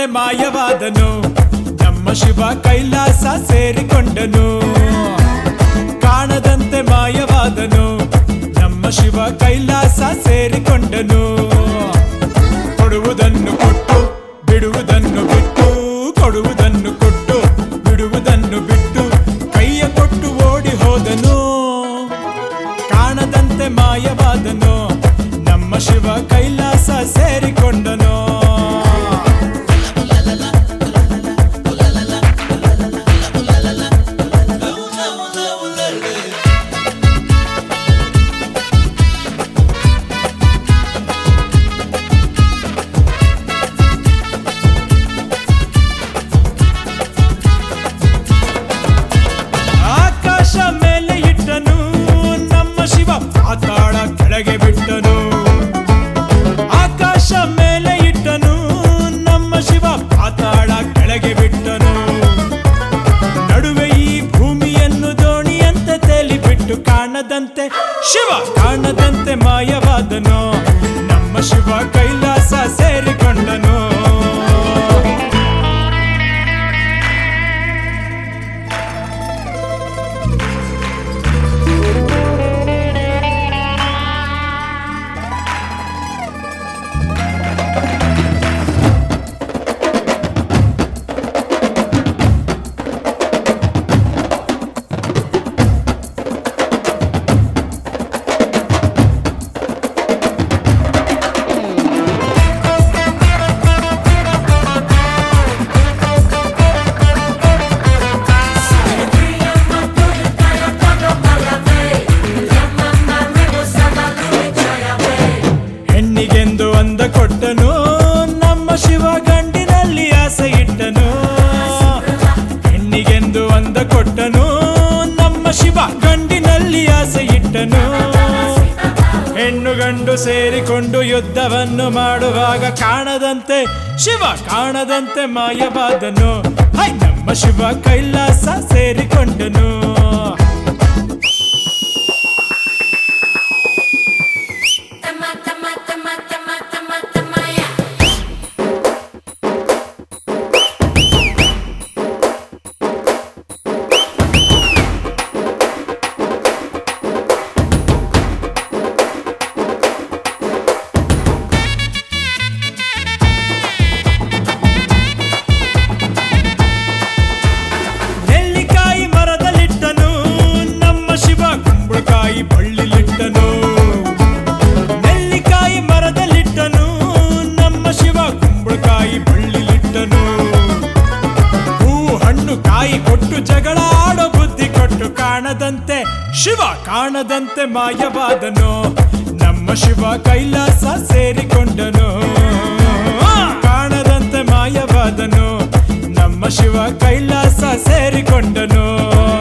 ಮಾಯವಾದನು ನಮ್ಮ ಶಿವ ಕೈಲಾಸ ಸೇರಿಕೊಂಡನು ಕಾಣದಂತೆ ಮಾಯವಾದನು ನಮ್ಮ ಶಿವ ಕೈಲಾಸ ಸೇರಿಕೊಂಡನು ಕೊಡುವುದನ್ನು ಕೊಟ್ಟು ಬಿಡುವುದನ್ನು ಬಿಟ್ಟು ಕೊಡುವುದನ್ನು ಕೊಟ್ಟು ಬಿಡುವುದನ್ನು ಬಿಟ್ಟು ಕೈಯ ಕೊಟ್ಟು ಓಡಿ ಹೋದನು ಕಾಣದಂತೆ ಮಾಯವಾದನು ನಮ್ಮ ಶಿವ ಕೈಲಾಸ ಸೇರಿಕೊಂಡನು ಆಕಾಶ ಮೇಲೆ ಇಟ್ಟನು ನಮ್ಮ ಶಿವ ಪಾತಾಳ ಕೆಳಗೆ ಬಿಟ್ಟನು ಆಕಾಶ ಮೇಲೆ ಇಟ್ಟನು ನಮ್ಮ ಶಿವ ಪಾತಾಳ ಕೆಳಗೆ ಬಿಟ್ಟನು ನಡುವೆ ಈ ಭೂಮಿಯನ್ನು ದೋಣಿಯಂತೆ ತೇಲಿಬಿಟ್ಟು ಕಾಣದಂತೆ ಶಿವ ಕಾಣದಂತೆ ಮಾಯವಾದನು ನಮ್ಮ ಶಿವ ಕೈಲಾಸ ಸೇರಿಕೊಂಡನು ಹೆಣ್ಣಿಗೆಂದು ಅಂದ ಕೊಟ್ಟನು ನಮ್ಮ ಶಿವ ಗಂಡಿನಲ್ಲಿ ಆಸೆ ಇಟ್ಟನು ಹೆಣ್ಣಿಗೆಂದು ಅಂದ ಕೊಟ್ಟನು ನಮ್ಮ ಶಿವ ಗಂಡಿನಲ್ಲಿ ಆಸೆ ಇಟ್ಟನು ಹೆಣ್ಣು ಗಂಡು ಸೇರಿಕೊಂಡು ಯುದ್ಧವನ್ನು ಮಾಡುವಾಗ ಕಾಣದಂತೆ ಶಿವ ಕಾಣದಂತೆ ಮಾಯವಾದನು ಹೈ ನಮ್ಮ Shiva Kailasa ಸೇರಿಕೊಂಡನು Tama, tama, tama, tama, tama, tamaya. ನೆಲ್ಲಿಕಾಯಿ ಮರದಲ್ಲಿಟ್ಟನು ನಮ್ಮ ಶಿವ ಕುಂಬಳಕಾಯಿ ಬಳ್ಳಿಲಿಟ್ಟನು ನೆಲ್ಲಿಕಾಯಿ ಮರದಲ್ಲಿಟ್ಟನು ನಮ್ಮ ಶಿವ ಕುಂಬಳಕಾಯಿ ಬಳ್ಳಿಲಿಟ್ಟನು ಹೂ ಹಣ್ಣು ಕಾಯಿ ಕೊಟ್ಟು ಜಗಳ ಆಡೋ ಬುದ್ಧಿ ಕೊಟ್ಟು ಕಾಣದಂತೆ ಶಿವ ಕಾಣದಂತೆ ಮಾಯವಾದನು ನಮ್ಮ ಶಿವ ಕೈಲಾಸ ಸೇರಿಕೊಂಡನು ಕಾಣದಂತೆ ಮಾಯವಾದನು ನಮ್ಮ ಶಿವ ಕೈಲಾಸ ಸೇರಿಕೊಂಡನು